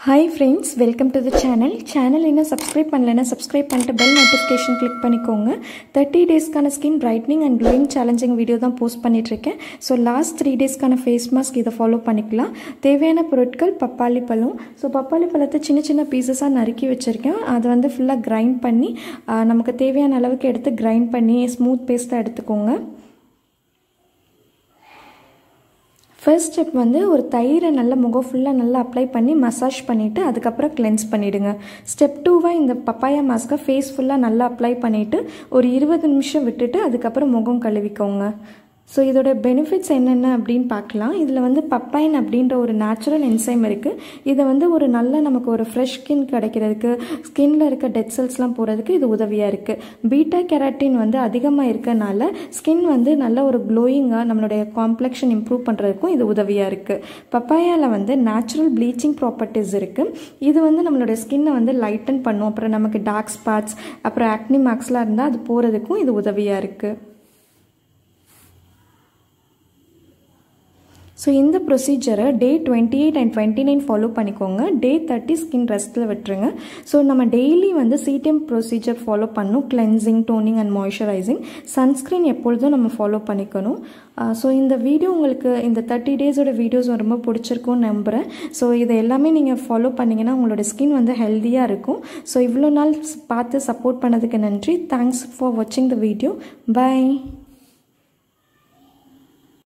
hi friends welcome to the channel channel இன்னும் subscribe பண்ணலைன்னா subscribe பண்ணிட்டு பெல் நோட்டிஃபிகேஷன் கிளிக் பண்ணிக்கோங்க தேர்ட்டி டேஸ்க்கான skin brightening and glowing challenging video தான் post பண்ணிகிட்ருக்கேன் ஸோ லாஸ்ட் த்ரீ டேஸ்க்கான ஃபேஸ் மாஸ்க் இதை ஃபாலோ பண்ணிக்கலாம் தேவையான பொருட்கள் பப்பாளி பழம் ஸோ பப்பாளி பழத்தை சின்ன சின்ன பீசஸாக நறுக்கி வச்சுருக்கேன் அதை வந்து ஃபுல்லாக கிரைண்ட் பண்ணி ஆ, நமக்கு தேவையான அளவுக்கு எடுத்து கிரைண்ட் பண்ணி ஸ்மூத் பேஸ்ட்டாக எடுத்துக்கோங்க ஃபர்ஸ்ட் ஸ்டெப் வந்து ஒரு தயிரை நல்ல முகம் ஃபுல்லாக நல்லா அப்ளை பண்ணி மசாஜ் பண்ணிவிட்டு அதுக்கப்புறம் கிளென்ஸ் பண்ணிவிடுங்க ஸ்டெப் டூவாக இந்த பப்பாயா மாஸ்க்கை ஃபேஸ் ஃபுல்லாக நல்லா அப்ளை பண்ணிவிட்டு ஒரு இருபது நிமிஷம் விட்டுட்டு அதுக்கப்புறம் முகம் கழுவிக்கோங்க ஸோ இதோட பெனிஃபிட்ஸ் என்னென்ன அப்படின்னு பார்க்கலாம் இதில் வந்து பப்பாயின் அப்படின்ற ஒரு நேச்சுரல் என்சைம் இருக்குது இதை வந்து ஒரு நல்ல நமக்கு ஒரு ஃப்ரெஷ் ஸ்கின் கிடைக்கிறதுக்கு ஸ்கின்ல இருக்க டெட் செல்ஸ்லாம் போகிறதுக்கு இது உதவியாக இருக்குது பீட்டா கெராட்டின் வந்து அதிகமாக இருக்கனால ஸ்கின் வந்து நல்ல ஒரு க்ளோயிங்காக நம்மளுடைய காம்ப்ளெக்ஷன் இம்ப்ரூவ் பண்ணுறதுக்கும் இது உதவியாக இருக்குது பப்பாயாவில் வந்து நேச்சுரல் ப்ளீச்சிங் ப்ராப்பர்ட்டிஸ் இருக்குது இது வந்து நம்மளுடைய ஸ்கின்னை வந்து லைட்டன் பண்ணும் அப்புறம் நமக்கு டார்க் ஸ்பாட்ஸ் அப்புறம் ஆக்னி மார்க்ஸ்லாம் இருந்தால் அது போகிறதுக்கும் இது உதவியாக இருக்குது ஸோ இந்த ப்ரொசீஜரை day twenty eight and twenty nine follow பண்ணிக்கோங்க டே தேர்ட்டி ஸ்கின் ரெஸ்ட்டில் விட்டுருங்க ஸோ நம்ம டெய்லி வந்து சிடிஎம் ப்ரொசீஜர் ஃபாலோ பண்ணணும் cleansing toning and moisturising sunscreen எப்பொழுதும் நம்ம ஃபாலோ பண்ணிக்கணும் ஸோ இந்த வீடியோ உங்களுக்கு இந்த தேர்ட்டி டேஸோட வீடியோஸ் ரொம்ப பிடிச்சிருக்கும்னு நம்புகிறேன் ஸோ இதை எல்லாமே நீங்கள் ஃபாலோ பண்ணிங்கன்னா உங்களோட ஸ்கின் வந்து ஹெல்த்தியாக இருக்கும் ஸோ இவ்வளோ நாள் பார்த்து சப்போர்ட் பண்ணதுக்கு நன்றி தேங்க்ஸ் ஃபார் வாட்சிங் த வீடியோ பை